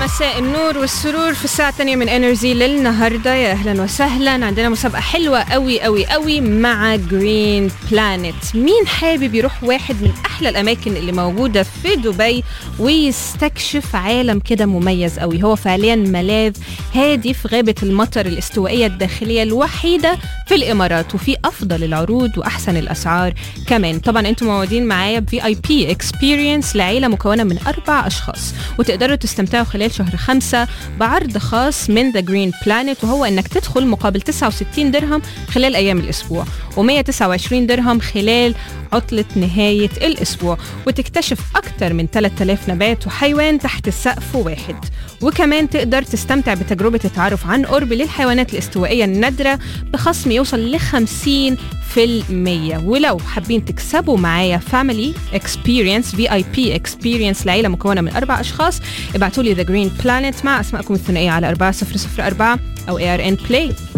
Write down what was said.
مساء النور والسرور في الساعة الثانية من انرجي للنهاردة يا اهلا وسهلا عندنا مسابقة حلوة قوي قوي قوي مع جرين بلانت مين حابب يروح واحد من احلى الاماكن اللي موجودة في دبي ويستكشف عالم كده مميز قوي هو فعليا ملاذ هادي في غابة المطر الاستوائية الداخلية الوحيدة في الامارات وفي افضل العروض واحسن الاسعار كمان طبعا انتم موجودين معايا بفي اي بي اكسبيرينس لعيلة مكونة من اربع اشخاص وتقدروا تستمتعوا خلال شهر خمسة بعرض خاص من ذا جرين بلانت وهو انك تدخل مقابل 69 درهم خلال ايام الاسبوع و129 درهم خلال عطلة نهاية الأسبوع وتكتشف أكثر من 3000 نبات وحيوان تحت سقف واحد وكمان تقدر تستمتع بتجربة التعرف عن قرب للحيوانات الاستوائية النادرة بخصم يوصل ل 50 في المية ولو حابين تكسبوا معايا فاميلي اكسبيرينس في اي بي اكسبيرينس لعيلة مكونة من أربع أشخاص ابعتوا لي ذا جرين بلانت مع أسماءكم الثنائية على 4004 أو ARN بلاي